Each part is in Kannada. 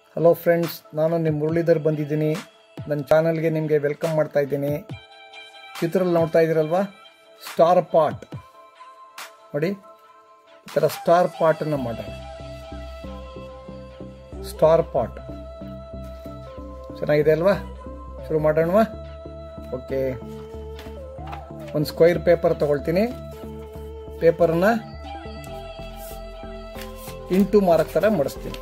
ಹಲೋ ಫ್ರೆಂಡ್ಸ್ ನಾನು ನಿಮ್ಮ ಮುರಳೀಧರ್ ಬಂದಿದ್ದೀನಿ ನನ್ನ ಚಾನಲ್ಗೆ ನಿಮಗೆ ವೆಲ್ಕಮ್ ಮಾಡ್ತಾ ಇದ್ದೀನಿ ಚಿತ್ರದಲ್ಲಿ ನೋಡ್ತಾ ಇದ್ದೀರಲ್ವಾ ಸ್ಟಾರ್ ಪಾಟ್ ನೋಡಿ ಈ ಥರ ಸ್ಟಾರ್ ಪಾಟನ್ನು ಮಾಡೋಣ ಸ್ಟಾರ್ ಪಾಟ್ ಚೆನ್ನಾಗಿದೆ ಅಲ್ವಾ ಶುರು ಮಾಡೋಣವಾ ಓಕೆ ಒಂದು ಸ್ಕ್ವೈರ್ ಪೇಪರ್ ತಗೊಳ್ತೀನಿ ಪೇಪರನ್ನ ಇಂಟು ಮಾರಕ್ ಥರ ಮಡಿಸ್ತೀನಿ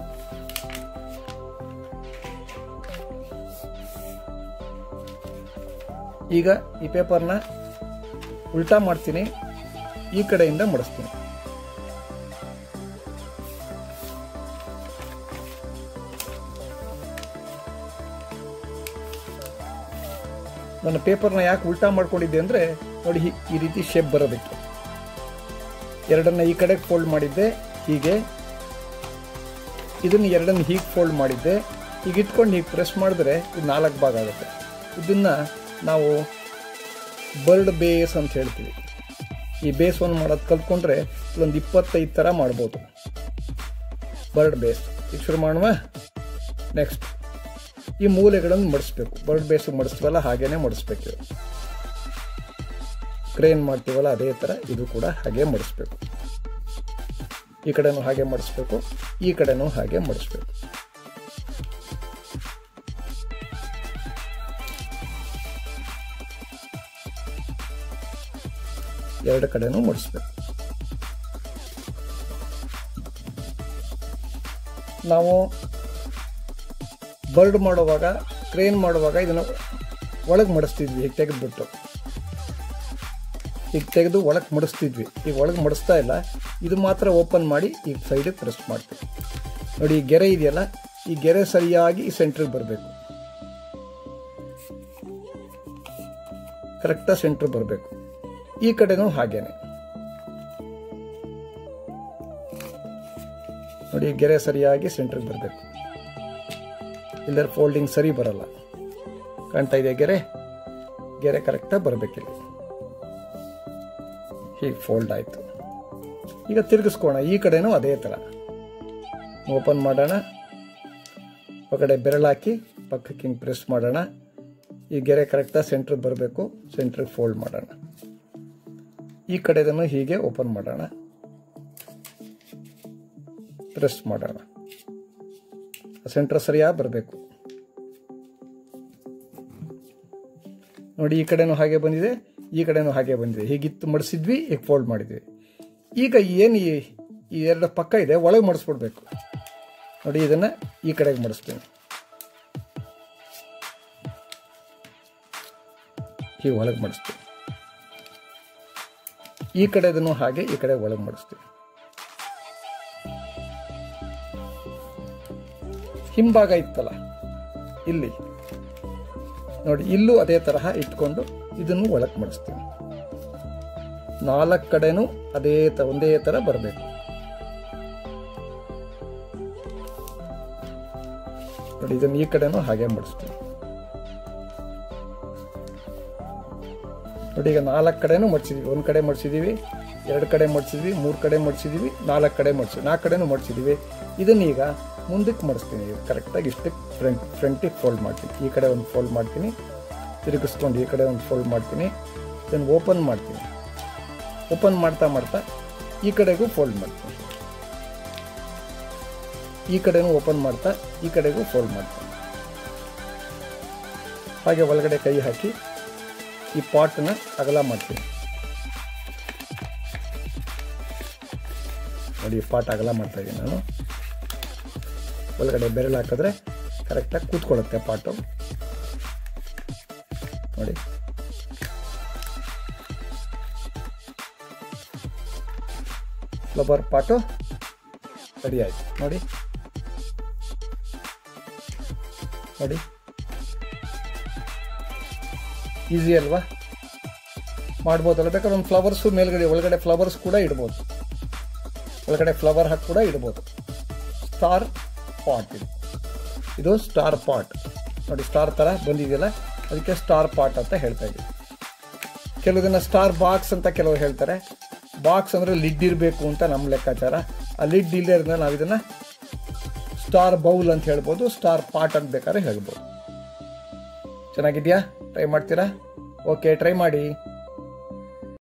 ಈಗ ಈ ಪೇಪರ್ನ ಉಲ್ಟಾ ಮಾಡ್ತೀನಿ ಈ ಕಡೆಯಿಂದ ಮಡಿಸ್ತೀನಿ ನನ್ನ ಪೇಪರ್ನ ಯಾಕೆ ಉಲ್ಟಾ ಮಾಡ್ಕೊಂಡಿದ್ದೆ ಅಂದರೆ ನೋಡಿ ಹೀ- ಈ ರೀತಿ ಶೇಪ್ ಬರೋದಕ್ಕೆ ಎರಡನ್ನ ಈ ಕಡೆಗೆ ಫೋಲ್ಡ್ ಮಾಡಿದ್ದೆ ಹೀಗೆ ಇದನ್ನು ಎರಡನ್ನು ಹೀಗೆ ಫೋಲ್ಡ್ ಮಾಡಿದ್ದೆ ಈಗ ಇಟ್ಕೊಂಡು ಹೀಗೆ ಪ್ರೆಸ್ ಮಾಡಿದ್ರೆ ಇದು ನಾಲ್ಕು ಭಾಗ ಆಗುತ್ತೆ ಇದನ್ನು ನಾವು ಬರ್ಡ್ ಬೇಸ್ ಅಂತ ಹೇಳ್ತೀವಿ ಈ ಬೇಸ್ ಒಂದು ಮಾಡೋದು ಕಲ್ತ್ಕೊಂಡ್ರೆ ಇದೊಂದು ಇಪ್ಪತ್ತೈದು ಥರ ಮಾಡ್ಬೋದು ಬರ್ಡ್ ಬೇಸ್ ಈಗ ಶುರು ಮಾಡುವ ನೆಕ್ಸ್ಟ್ ಈ ಮೂಲೆಗಳನ್ನು ಮಡಿಸ್ಬೇಕು ಬರ್ಡ್ ಬೇಸ್ ಮಡಿಸ್ತೀವಲ್ಲ ಹಾಗೇನೆ ಮಡಿಸ್ಬೇಕು ಕ್ರೇನ್ ಮಾಡ್ತೀವಲ್ಲ ಅದೇ ಥರ ಇದು ಕೂಡ ಹಾಗೆ ಮಡಿಸ್ಬೇಕು ಈ ಕಡೆನೂ ಹಾಗೆ ಮಡಿಸ್ಬೇಕು ಈ ಕಡೆನೂ ಹಾಗೆ ಮಡಿಸ್ಬೇಕು ಎರಡು ಕಡೆನೂ ಮಡಿಸ್ಬೇಕು ನಾವು ಬರ್ಡ್ ಮಾಡುವಾಗ ಕ್ರೇನ್ ಮಾಡುವಾಗ ಇದನ್ನು ಒಳಗೆ ಮಡಿಸ್ತಿದ್ವಿ ಹೀಗೆ ತೆಗೆದ್ಬಿಟ್ಟು ಈಗ ತೆಗೆದು ಒಳಗೆ ಮಡಿಸ್ತಿದ್ವಿ ಈಗ ಒಳಗೆ ಮಡಿಸ್ತಾ ಇಲ್ಲ ಇದು ಮಾತ್ರ ಓಪನ್ ಮಾಡಿ ಈಗ ಸೈಡಿಗೆ ಪ್ರೆಸ್ ಮಾಡ್ತೀವಿ ನೋಡಿ ಈ ಗೆರೆ ಇದೆಯಲ್ಲ ಈ ಗೆರೆ ಸರಿಯಾಗಿ ಈ ಸೆಂಟ್ರಿಗೆ ಬರಬೇಕು ಕರೆಕ್ಟಾಗಿ ಸೆಂಟ್ರ್ ಬರಬೇಕು ಈ ಕಡೆನೂ ಹಾಗೇನೆ ನೋಡಿ ಈ ಗೆರೆ ಸರಿಯಾಗಿ ಸೆಂಟ್ರಿಗೆ ಬರಬೇಕು ಇಲ್ಲರ ಫೋಲ್ಡಿಂಗ್ ಸರಿ ಬರಲ್ಲ ಕಾಣ್ತಾ ಇದೆ ಗೆರೆ ಗೆರೆ ಕರೆಕ್ಟಾಗಿ ಬರಬೇಕಿಲ್ಲ ಹೀಗೆ ಫೋಲ್ಡ್ ಆಯಿತು ಈಗ ತಿರುಗಿಸ್ಕೋಣ ಈ ಕಡೆನೂ ಅದೇ ಥರ ಓಪನ್ ಮಾಡೋಣ ಒಳಗಡೆ ಬೆರಳಾಕಿ ಪಕ್ಕಕ್ಕೆ ಹಿಂಗೆ ಪ್ರೆಸ್ ಮಾಡೋಣ ಈ ಗೆರೆ ಕರೆಕ್ಟಾಗಿ ಸೆಂಟ್ರಿಗೆ ಬರಬೇಕು ಸೆಂಟ್ರಿಗೆ ಫೋಲ್ಡ್ ಮಾಡೋಣ ಈ ಕಡೆದನ್ನು ಹೀಗೆ ಓಪನ್ ಮಾಡೋಣ ಪ್ರೆಸ್ ಮಾಡೋಣ ಸೆಂಟ್ರ್ ಸರಿಯಾಗಿ ಬರಬೇಕು ನೋಡಿ ಈ ಕಡೆನೂ ಹಾಗೆ ಬಂದಿದೆ ಈ ಕಡೆನೂ ಹಾಗೆ ಬಂದಿದೆ ಹೀಗಿತ್ತು ಮಡಿಸಿದ್ವಿ ಈಗ ಫೋಲ್ಡ್ ಮಾಡಿದ್ವಿ ಈಗ ಏನು ಈ ಈ ಎರಡು ಪಕ್ಕ ಇದೆ ಒಳಗೆ ಮಡಿಸ್ಬಿಡ್ಬೇಕು ನೋಡಿ ಇದನ್ನು ಈ ಕಡೆಗೆ ಮಡಿಸ್ತೀನಿ ಹೀಗೆ ಒಳಗೆ ಮಡಿಸ್ತೀನಿ ಈ ಕಡೆದನ್ನು ಹಾಗೆ ಈ ಕಡೆ ಒಳಗೆ ಮಡಿಸ್ತೀವಿ ಹಿಂಭಾಗ ಇತ್ತಲ್ಲ ಇಲ್ಲಿ ನೋಡಿ ಇಲ್ಲೂ ಅದೇ ತರಹ ಇಟ್ಕೊಂಡು ಇದನ್ನು ಒಳಗೆ ಮಡಿಸ್ತೀವಿ ನಾಲ್ಕು ಕಡೆನೂ ಅದೇ ತ ಒಂದೇ ತರ ಬರಬೇಕು ನೋಡಿ ಇದನ್ನು ಈ ಕಡೆನೂ ಹಾಗೆ ಮಡಿಸ್ತೀವಿ ನೋಡಿ ಈಗ ನಾಲ್ಕು ಕಡೆನೂ ಮಡ್ಸಿದೀವಿ ಒಂದು ಕಡೆ ಮಡ್ಸಿದೀವಿ ಎರಡು ಕಡೆ ಮಡ್ಸಿದ್ವಿ ಮೂರು ಕಡೆ ಮಡ್ಸಿದೀವಿ ನಾಲ್ಕು ಕಡೆ ಮಡ್ಸಿದ್ವಿ ನಾಲ್ಕು ಕಡೆನೂ ಮಡ್ಸಿದೀವಿ ಇದನ್ನ ಈಗ ಮುಂದಕ್ಕೆ ಮಡಿಸ್ತೀನಿ ಕರೆಕ್ಟಾಗಿ ಇಷ್ಟಕ್ಕೆ ಫ್ರಂಟ್ ಫ್ರಂಟಿಗೆ ಫೋಲ್ಡ್ ಮಾಡ್ತೀನಿ ಈ ಕಡೆ ಒಂದು ಫೋಲ್ಡ್ ಮಾಡ್ತೀನಿ ತಿರುಗಿಸ್ಕೊಂಡು ಈ ಕಡೆ ಒಂದು ಫೋಲ್ಡ್ ಮಾಡ್ತೀನಿ ಇದನ್ನು ಓಪನ್ ಮಾಡ್ತೀನಿ ಓಪನ್ ಮಾಡ್ತಾ ಮಾಡ್ತಾ ಈ ಕಡೆಗೂ ಫೋಲ್ಡ್ ಮಾಡ್ತೀನಿ ಈ ಕಡೆನೂ ಓಪನ್ ಮಾಡ್ತಾ ಈ ಕಡೆಗೂ ಫೋಲ್ಡ್ ಮಾಡ್ತೀನಿ ಹಾಗೆ ಒಳಗಡೆ ಕೈ ಹಾಕಿ ಈ ಪಾಟನ್ನ ಅಗಲ ಮಾಡ್ತೀನಿ ನೋಡಿ ಈ ಪಾಟ್ ಅಗಲ ಮಾಡ್ತಾ ಇದ್ದೀನಿ ನಾನು ಒಳಗಡೆ ಬೆರಳು ಹಾಕಿದ್ರೆ ಕರೆಕ್ಟಾಗಿ ಕೂತ್ಕೊಳ್ಳುತ್ತೆ ಪಾಟು ನೋಡಿ ಫ್ಲವರ್ ಪಾಟು ರೆಡಿ ಆಯ್ತು ನೋಡಿ ನೋಡಿ ಈಸಿ ಅಲ್ವಾ ಮಾಡ್ಬೋದಲ್ಲ ಬೇಕಾದ್ರೆ ಒಂದು ಫ್ಲವರ್ಸು ಮೇಲ್ಗಡೆ ಒಳಗಡೆ ಫ್ಲವರ್ಸ್ ಕೂಡ ಇಡ್ಬೋದು ಒಳಗಡೆ ಫ್ಲವರ್ ಹಾಕಿ ಕೂಡ ಇಡ್ಬೋದು ಸ್ಟಾರ್ ಪಾಟ್ ಇದು ಇದು ಸ್ಟಾರ್ ಪಾಟ್ ನೋಡಿ ಸ್ಟಾರ್ ಥರ ಬಂದಿದೆಯಲ್ಲ ಅದಕ್ಕೆ ಸ್ಟಾರ್ ಪಾಟ್ ಅಂತ ಹೇಳ್ತಾ ಇದ್ದೀವಿ ಕೆಲವು ದಿನ ಸ್ಟಾರ್ ಬಾಕ್ಸ್ ಅಂತ ಕೆಲವರು ಹೇಳ್ತಾರೆ ಬಾಕ್ಸ್ ಅಂದರೆ ಲಿಡ್ ಇರಬೇಕು ಅಂತ ನಮ್ಮ ಲೆಕ್ಕಾಚಾರ ಆ ಲಿಡ್ ಇಲ್ಲದೆ ಇರೋದ್ರಿಂದ ನಾವು ಇದನ್ನು ಸ್ಟಾರ್ ಬೌಲ್ ಅಂತ ಹೇಳ್ಬೋದು ಸ್ಟಾರ್ ಪಾಟ್ ಅಂತ ಬೇಕಾದ್ರೆ ಹೇಳ್ಬೋದು ಚೆನ್ನಾಗಿದೆಯಾ ಟ್ರೈ ಮಾಡ್ತೀರಾ ಓಕೆ ಟ್ರೈ ಮಾಡಿ